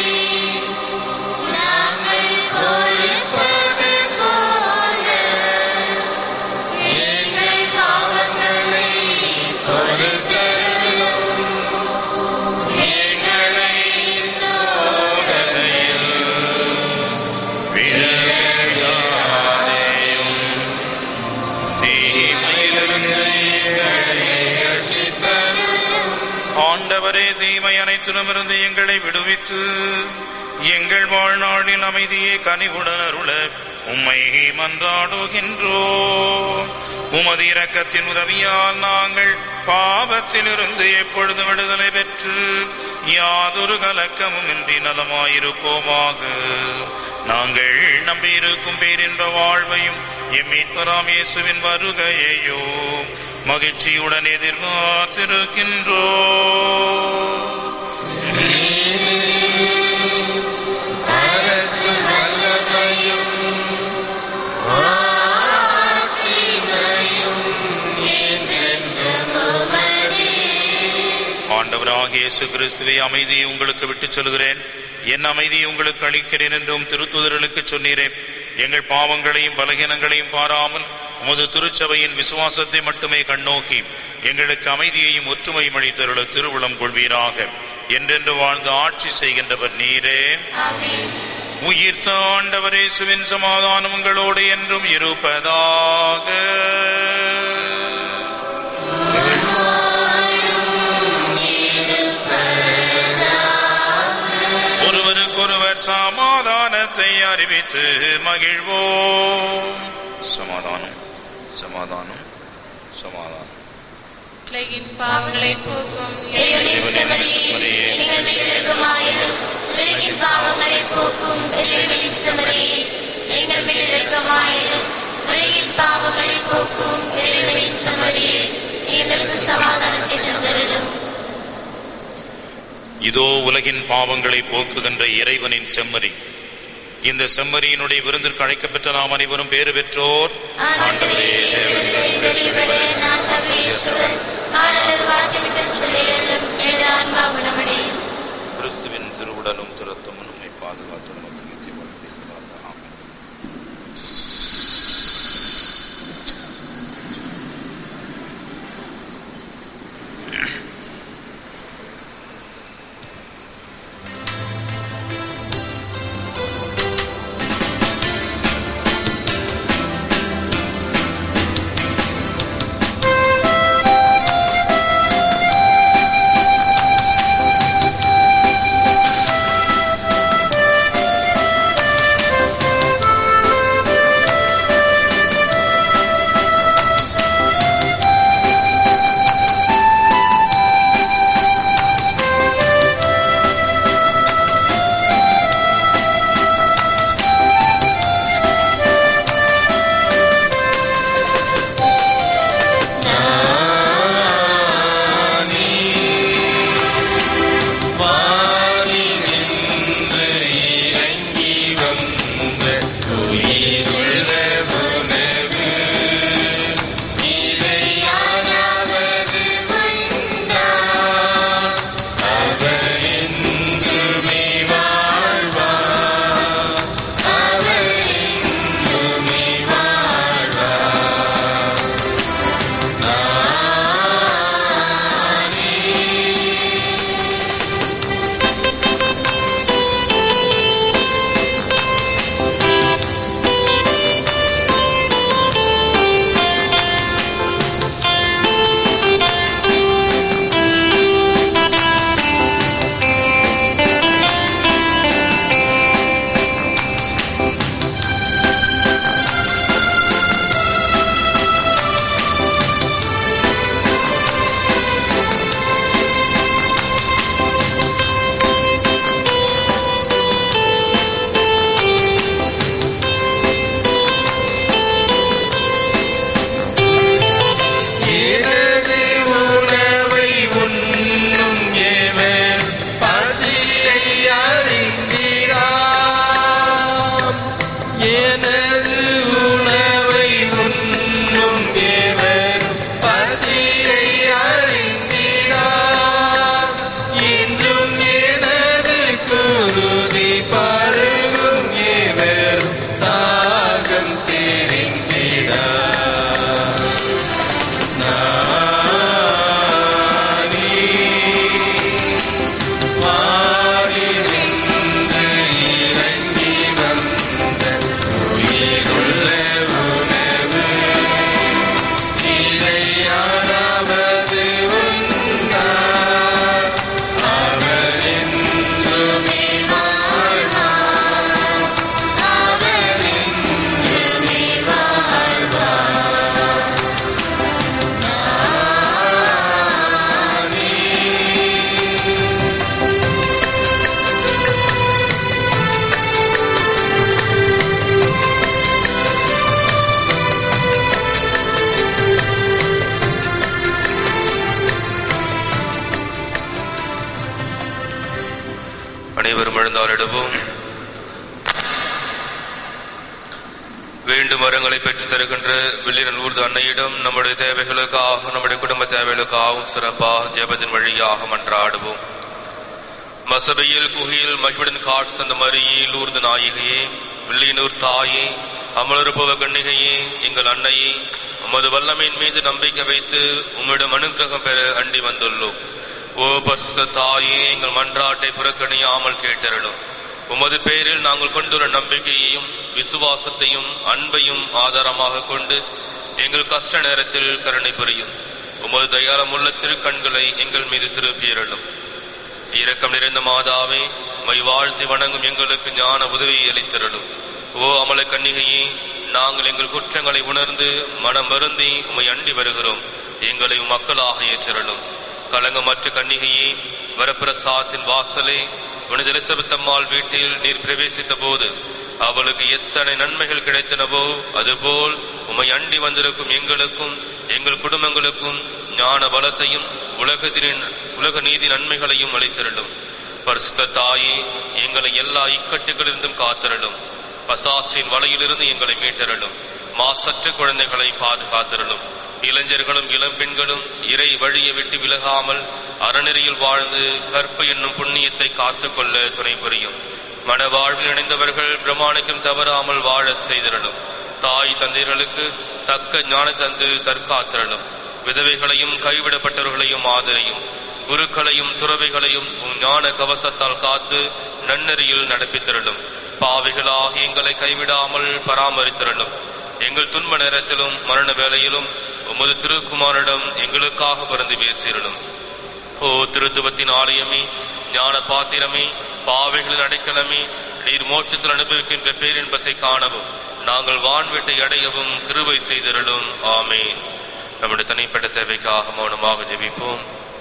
நாங்கள் பொறுப்பது போல எங்கள் பாவங்களை பொறுத்தருளும். எங்களை சோதனையில் விழவிடாதேயும் தீமையிலிருந்து எங்களை ரட்சித்தருளும். ஆண்டவரே தீமை அனைத்திலுமிருந்து எங்களை விடுவித்து எங்கள் வாழ்நாளில் அமைதியை கனிவுடன் அருள உம்மை மன்றாடுகின்றோ உமது இரக்கத்தின் உதவியால் நாங்கள் பாவத்திலிருந்து எப்பொழுது விடுதலை பெற்று யாதொரு கலக்கமும் இன்றி நலமாயிருப்போமாக நாங்கள் நம்பியிருக்கும் பேரின்ப வாழ்வையும் எம் மீட்பராம் இயேசுவின் வருகையையோ மகிழ்ச்சியுடன் எதிர்பார்த்திருக்கின்றோ அரசு வல்லமையும் ஆட்சிமையும் என்றென்றும் உமதே. ஆண்டவராகிய இயேசு கிறிஸ்துவை அமைதியை உங்களுக்கு விட்டுச் சொல்கிறேன் என் அமைதியை உங்களுக்கு அளிக்கிறேன் என்றும் திருத்துதர்களுக்கு சொன்னீரே எங்கள் பாவங்களையும் பலகீனங்களையும் பாராமல் உமது திருச்சபையின் விசுவாசத்தை மட்டுமே கண்ணோக்கி எங்களுக்கு அமைதியையும் ஒற்றுமையும் அளித்தருள திருவுளம் கொள்வீராக என்றென்று வாழ்ந்து ஆட்சி செய்கின்றவர் நீரே ஆமென். உயிர்த்த ஆண்டவர் இயேசுவின் சமாதானம் உங்களோடு என்றும் இருப்பதாக ஒருவருக்கொருவர் சமாதானத்தை அறிவித்து மகிழ்வோம் சமாதானம் சமாதானம் சமாதானம் உலகின் பாவங்களை போக்கும் இறைவனின் செம்மறியே, எங்கள் மேல் இரக்கமாயிரும். உலகின் பாவங்களை போக்கும் இறைவனின் செம்மறியே, எங்கள் மேல் இரக்கமாயிரும். உலகின் பாவங்களை போக்கும் இறைவனின் செம்மறியே, எங்களுக்கு சமாதானத்தை தந்தருளும் இதோ உலகின் பாவங்களை போக்குகின்ற இறைவனின் செம்மறி இந்த செம்மறியினுடைய விருந்திற்கு அழைக்கப்பெற்ற நாம் அனைவரும் பேறு பெற்றோர் ஆண்டவரே, தேவனுடைய வெளிப்பட நான் தகுதியற்றவன். ஆண்டவர் வார்த்தை விட்டு சொல்லியருளும். எனது ஆன்மா குணமடையும். கிறிஸ்துவின் திருவுடலும் திருத்தமும் நம்மை பாதுகாத்து நமக்கு நித்திய வாழ்க்கையாக ஆமென். ஆண்டவரே வேண்டும் வரங்களை பெற்றுத் தருகின்ற வில்லியன் ஊர்து அன்னையிடம் நம்முடைய தேவைகளுக்காக நம்முடைய குடும்ப தேவைகளுக்காகவும் சிறப்பாக ஜெபத்தின் வழியாக மன்றாடுவோம் மசபையில் குகையில் மகிழுடன் காட்சி தந்த மரியே லூர்து நாயகியே வில்லியனூர் தாயே அமலருபவ கண்ணிகையே எங்கள் அன்னையே உமது வல்லமையின் மீது நம்பிக்கை வைத்து உம்மிடம் அனுக்கிரகம் பெற அண்டி வந்துள்ளோம் ஓ பஸ்த தாயே எங்கள் மன்றாட்டை புறக்கணியாமல் கேட்டருளும் உமது பேரில் நாங்கள் கொண்டுள்ள நம்பிக்கையையும் விசுவாசத்தையும் அன்பையும் ஆதாரமாக கொண்டு எங்கள் கஷ்ட நேரத்தில் கருணை புரியும் உமது தயாரமுள்ள திருக்கண்களை எங்கள் மீது திருப்பியருளும் இரக்கம் நிறைந்த மாதாவே மை வாழ்த்தி வணங்கும் எங்களுக்கு ஞான உதவியை அளித்தருளும் ஓ அமல கன்னிகையே நாங்கள் எங்கள் குற்றங்களை உணர்ந்து மனம் வருந்தி உம்மை அண்டி வருகிறோம் எங்களை உம் மக்களாக ஏற்றருளும் கலங்கமற்ற கன்னிகையே வரப்பிரசாத்தின் வாசலே புனித எலிசபெத் அம்மாள் வீட்டில் நீர் பிரவேசித்த போது அவளுக்கு எத்தனை நன்மைகள் கிடைத்தனவோ அதுபோல் உம்மை அண்டி வந்திருக்கும் எங்களுக்கும் எங்கள் குடும்பங்களுக்கும் ஞான பலத்தையும் உலகத்தின் உலக நீதி நன்மைகளையும் அளித்திரளும் பரிசுத்த தாயே எங்களை எல்லா இக்கட்டுகளிலிருந்தும் காத்திரளும் பசாசின் வலையிலிருந்து எங்களை மீட்டரலும் மாசற்ற குழந்தைகளை பாதுகாத்திரலும் இளைஞர்களும் இளம்பெண்களும் இறை வழியை விட்டு விலகாமல் அறநெறியில் வாழ்ந்து கற்பு என்னும் புண்ணியத்தை காத்துக்கொள்ள துணை புரியும் மனவாழ்வில் இணைந்தவர்கள் பிரமாணிக்கும் தவறாமல் வாழ செய்திரலும் தாய் தந்தையர்களுக்கு தக்க ஞான தந்து தற்காத்திரலும் விதவைகளையும் கைவிடப்பட்டவர்களையும் ஆதரையும் குருக்களையும் துறவைகளையும் உம் ஞான கவசத்தால் காத்து நன்னெறியில் நடப்பித்திரலும் பாவிகளாகி எங்களை கைவிடாமல் பராமரித்திரலும் எங்கள் துன்ப நேரத்திலும் மரண வேளையிலும் உமது திருக்குமாரிடம் எங்களுக்காக பிறந்து பேசிரலும் ஓ திருத்துவத்தின் ஆலயமே ஞான பாத்திரமே பாவைகளின் அடைக்கலமே நீர் மோட்சத்தில் அனுபவிக்கின்ற பேரின்பத்தை காணவும் நாங்கள் வான்வீட்டை அடையவும் கிருபை செய்திரலும் ஆமேன் நம்முடைய தனிப்பட்ட தேவைக்காக மௌனமாக ஜெபிப்போம்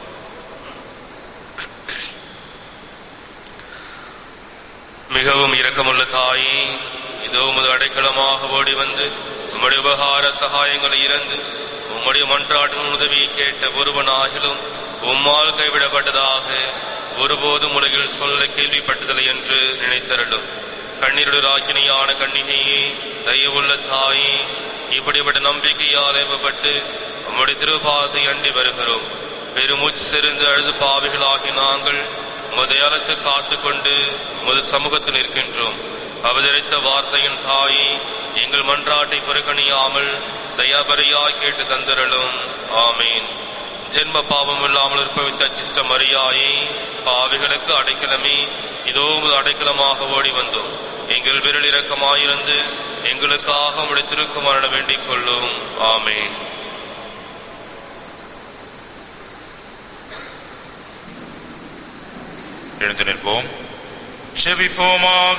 மிகவும் இரக்கமுள்ள தாயே இதோ உமது அடைக்கலமாக ஓடி வந்து உம்முடைய உபகார சகாயங்களை இறந்து உம்முடைய மன்றாட்டும் உதவியை கேட்ட ஒருவனாகிலும் உம்மால் கைவிடப்பட்டதாக ஒருபோதும் உலகில் சொல்ல கேள்விப்பட்டதில்லை என்று நினைத்தருளும் கண்ணீருடராக்கினியான கண்ணிகையே தயவுள்ள தாயே இப்படிப்பட்ட நம்பிக்கையால் ஏவப்பட்டு உம்முடைய திருபாதை அண்டி வருகிறோம் பெருமூச்சு செறிந்து அழுது பாவிகளாகி நாங்கள் உமதையாலத்து காத்து கொண்டு உமது சமூகத்தில் நிற்கின்றோம் அவதரித்த வார்த்தையின் தாயே எங்கள் மன்றாட்டை புறக்கணியாமல் தயாபரியாய் கேட்டு தந்திரலும் ஆமீன் ஜென்ம பாவம் இல்லாமல் இருப்பவித்த அச்சிஷ்ட மரியாயே பாவிகளுக்கு அடைக்கலமே இதோ உமது அடைக்கலமாக ஓடி வந்தோம் எங்கள் விரல் இரக்கமாயிருந்து எங்களுக்காக உடைய திருக்குமாரன வேண்டிக் கொள்ளும் ஆமீன் எழுந்து நிற்போம் செபிப்போமாக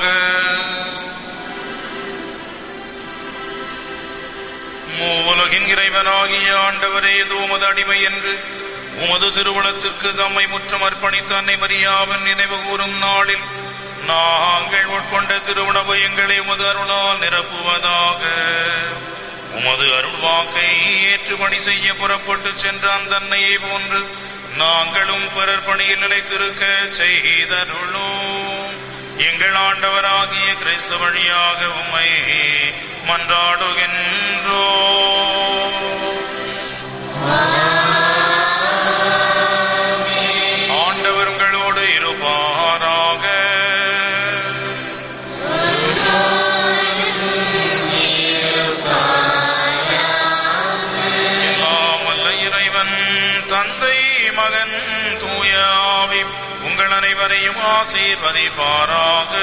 மூவுலகின் இறைவனாகிய ஆண்டவரே இது உமது அடிமை என்று உமது திருவுளத்திற்கு தம்மை முற்றும் அர்ப்பணித்த அன்னை மரியாவின் நினைவு கூறும் நாளில் நாங்கள் உட்கொண்ட திருவுணவு எங்களை உமது அருளால் நிரப்புவதாக உமது அருள் வாக்கை ஏற்றுபணி செய்ய புறப்பட்டு சென்ற அந்த அன்னையை போன்று நாங்களும் பிறர் பணியில் நிலைத்திருக்க செய்தருளும் எங்கள் ஆண்டவராகிய கிறிஸ்து வழியாக உம்மை மன்றாடுகின்றோ ஆண்டவர் உங்களோடு இருப்பாராக எல்லாம் வல்ல இறைவன் தந்தை மகன் தூய ஆவி உங்கள் அனைவரையும் ஆசீர்வதிப்பாராக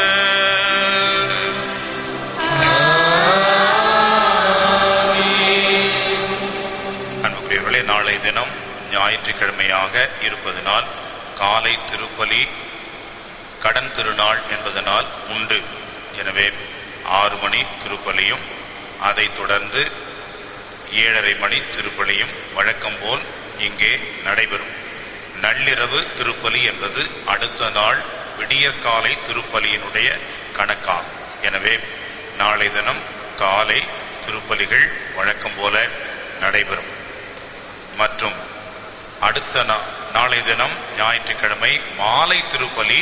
அன்புக்குரியவர்களே நாளை தினம் ஞாயிற்றுக்கிழமையாக இருப்பதனால் காலை திருப்பலி கடன் திருநாள் என்பதனால் உண்டு எனவே ஆறு மணி திருப்பலியும் அதைத் தொடர்ந்து ஏழரை மணி திருப்பலியும் வழக்கம் போல் இங்கே நடைபெறும் நள்ளிரவு திருப்பலி என்பது அடுத்த நாள் விடியற்காலை திருப்பலியினுடைய கணக்காகும் எனவே நாளை தினம் காலை திருப்பலிகள் வழக்கம் போல நடைபெறும் மற்றும் அடுத்த நா- நாளை தினம் ஞாயிற்றுக்கிழமை மாலை திருப்பலி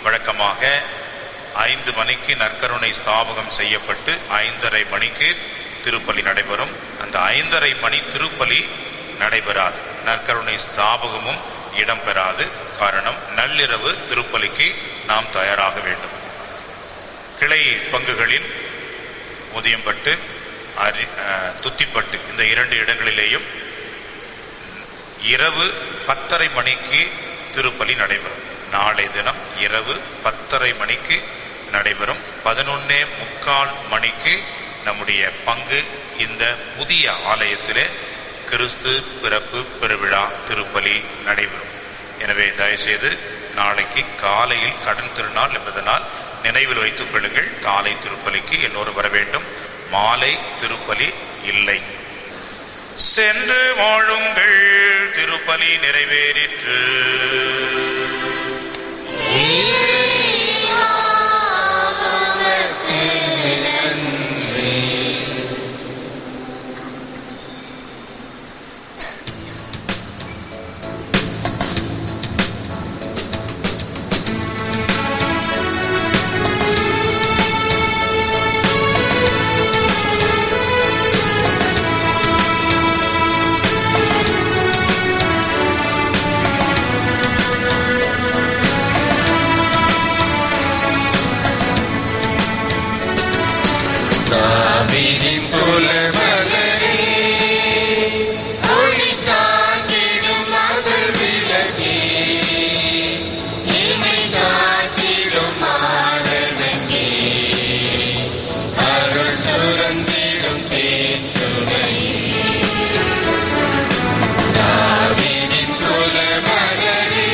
வழக்கமாக ஐந்து மணிக்கு நற்கருணை ஸ்தாபகம் செய்யப்பட்டு ஐந்தரை மணிக்கு திருப்பலி நடைபெறும் அந்த ஐந்தரை மணி திருப்பலி நடைபெறாது நற்கருணை ஸ்தாபகமும் இடம்பெறாது காரணம் நள்ளிரவு திருப்பலிக்கு நாம் தயாராக வேண்டும் கிளை பங்குகளில் முதியம்பட்டு அரி அஹ், துத்திப்பட்டு இந்த இரண்டு இடங்களிலேயும் இரவு பத்தரை மணிக்கு திருப்பலி நடைபெறும் நாளை தினம் இரவு பத்தரை மணிக்கு நடைபெறும் பதினொன்னே முக்கால் மணிக்கு நம்முடைய பங்கு இந்த புதிய ஆலயத்திலே கிறிஸ்து பிறப்பு பெருவிழா திருப்பலி நடைபெறும் எனவே தயவுசெய்து நாளைக்கு காலையில் கடன் திருநாள் என்பதனால் நினைவில் வைத்துக் கொள்ளுங்கள் காலை திருப்பலிக்கு எல்லோரும் வர வேண்டும் மாலை திருப்பலி இல்லை சென்று வாழுங்கள் திருப்பலி நிறைவேறிற்று தாவீதின் குலமகளே, ஒளி தாங்கிடும் மகள் விளக்கே, இமை காத்திடும் மாதவனே, அருள் சுரந்திடும் தேன் சுனையே. தாவீதின் குலமகளே,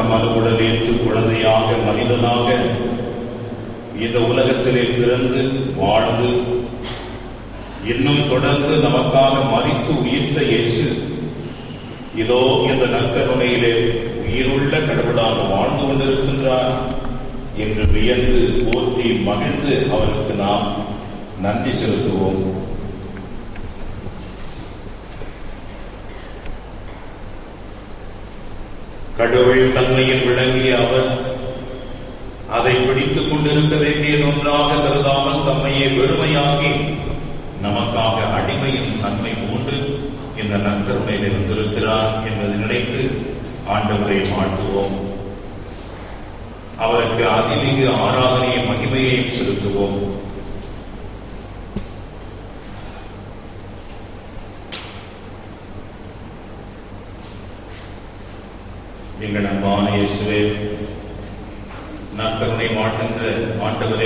மனுவுடன் ஏற்று குழந்தையாக மனிதனாக இந்த உலகத்திலே பிறந்து வாழ்ந்து இன்னும் தொடர்ந்து நமக்காக மறித்து உயிர்த்த இயேசு இதோ இந்த நற்கருணையிலே உயிருள்ள கடவுளாக வாழ்ந்து கொண்டிருக்கின்றார் என்று வியந்து போற்றி மகிழ்ந்து அவருக்கு நாம் நன்றி செலுத்துவோம் கடவுள் தன்மையில் விளங்கிய அவர் அதை பிடித்துக் கொண்டிருக்க வேண்டியது ஒன்றாக கருதாமல் தம்மையை வெறுமையாக்கி நமக்காக அடிமையின் தன்மை மூன்று இந்த நற்கருணையில் இருந்திருக்கிறார் என்பதை நினைத்து ஆண்டவரை வாழ்த்துவோம் அவருக்கு அதிமிகு ஆராதனையும் மகிமையையும் செலுத்துவோம் எங்கள் அன்பான இயேசுவே நற்கருணை மாட்டுகின்ற ஆண்டவரே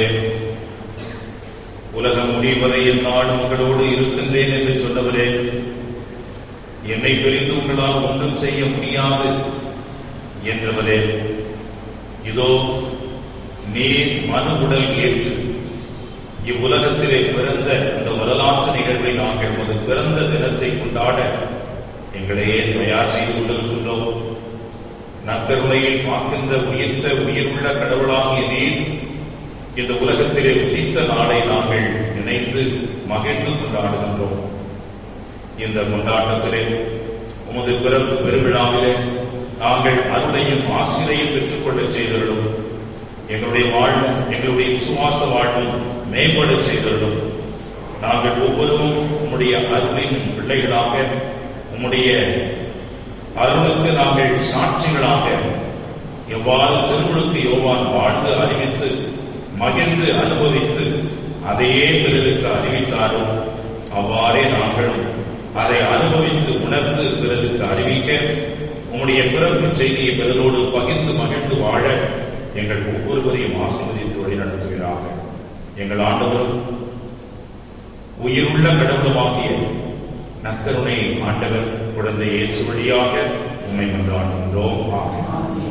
உலகம் முடிவதை என்னால் உங்களோடு இருக்கின்றேன் என்று சொன்னவரே என்னை பிரிந்து உங்களால் ஒன்றும் செய்ய முடியாது என்றவரே இதோ நீர் மனு உடல் ஏற்று இவ்வுலகத்திலே பிறந்த இந்த வரலாற்று நிகழ்வை நாங்கள் உமது பிறந்த தினத்தை கொண்டாட எங்களையே தயார் செய்து கொண்டிருக்கின்றோம் நற்கருணையில் பார்க்கின்ற உயிர்த்த உயிருள்ள கடவுளாகிய நீர் இந்த உலகத்திலே உதித்த நாளை நாங்கள் நினைந்து மகிழ்ந்து கொண்டாடுகின்றோம் இந்த கொண்டாட்டத்திலே உமது பிறப்பு பெருவிழாவிலே நாங்கள் அருளையும் ஆசிரியையும் பெற்றுக்கொள்ள செய்தருளும் எங்களுடைய வாழ்வும் எங்களுடைய விசுவாச வாழ்வும் மேம்பட செய்தருளும் நாங்கள் ஒவ்வொருவரும் உம்முடைய அருளின் பிள்ளைகளாக உம்முடைய அருளுக்கு நாங்கள் சாட்சிகளாக எவ்வாறு திருமுழுக்கு யோவான் வாழ்ந்து அறிவித்து மகிழ்ந்து அனுபவித்து அதையே பிறருக்கு அறிவித்தாரோ அவ்வாறே நாங்களும் அதை அனுபவித்து உணர்ந்து பிறருக்கு அறிவிக்க உம்முடைய பிறப்பு செய்தியை பிறரோடு பகிர்ந்து மகிழ்ந்து வாழ எங்கள் ஒவ்வொருவரையும் ஆசீர்வதித்து வழிநடத்துகிறாக எங்கள் ஆண்டவரும் உயிருள்ள கடவுளுமாகிய நற்கருணை ஆண்டவர் குழந்தை இயேசு வழியாக உண்மை மன்றாடுகின்றோம் ஆமென்.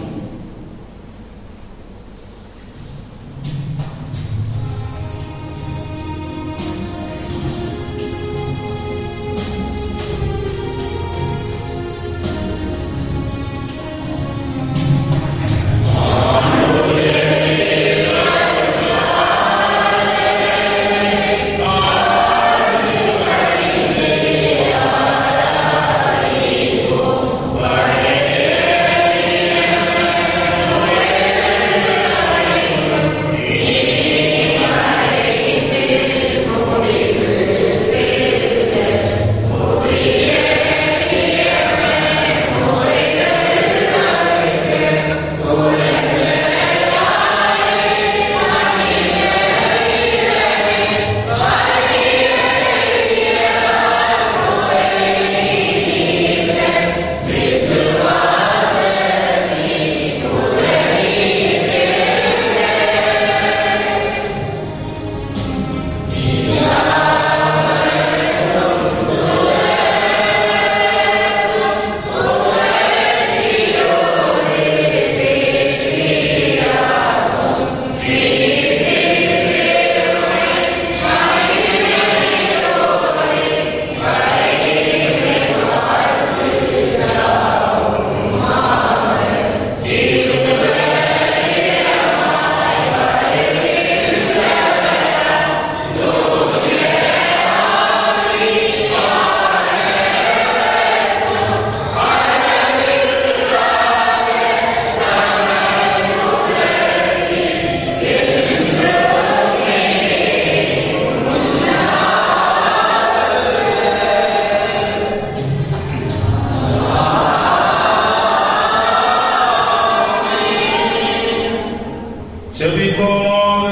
செவிப்போமாக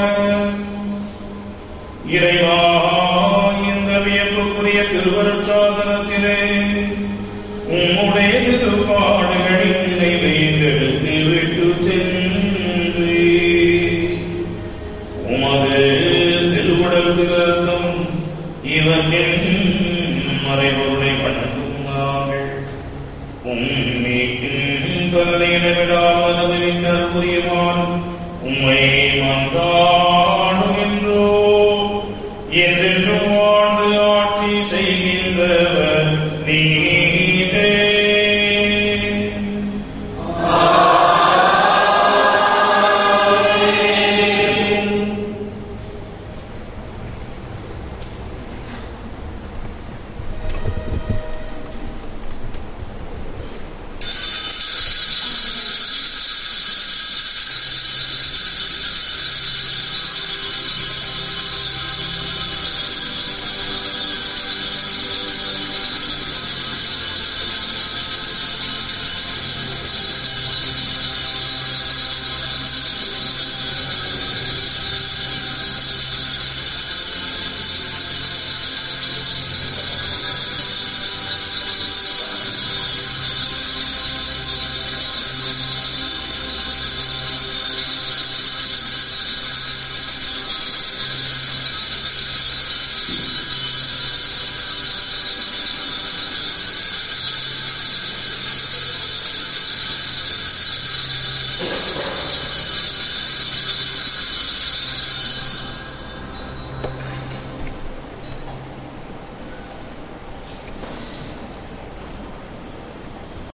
இறைவா இந்த வியப்புக்குரிய திருவருட்சாதனத்திலே உம்முடைய திருப்பாடுகளின் நினைவை எங்களுக்கு விட்டு சென்று உமது திருவுடல் திறத்தும் இவற்றின் மறைபொருளை வணங்கும் நாங்கள் உம்மீட்கின்ற சகல இடைவிடாமல் அனுபவிக்க புரியுமா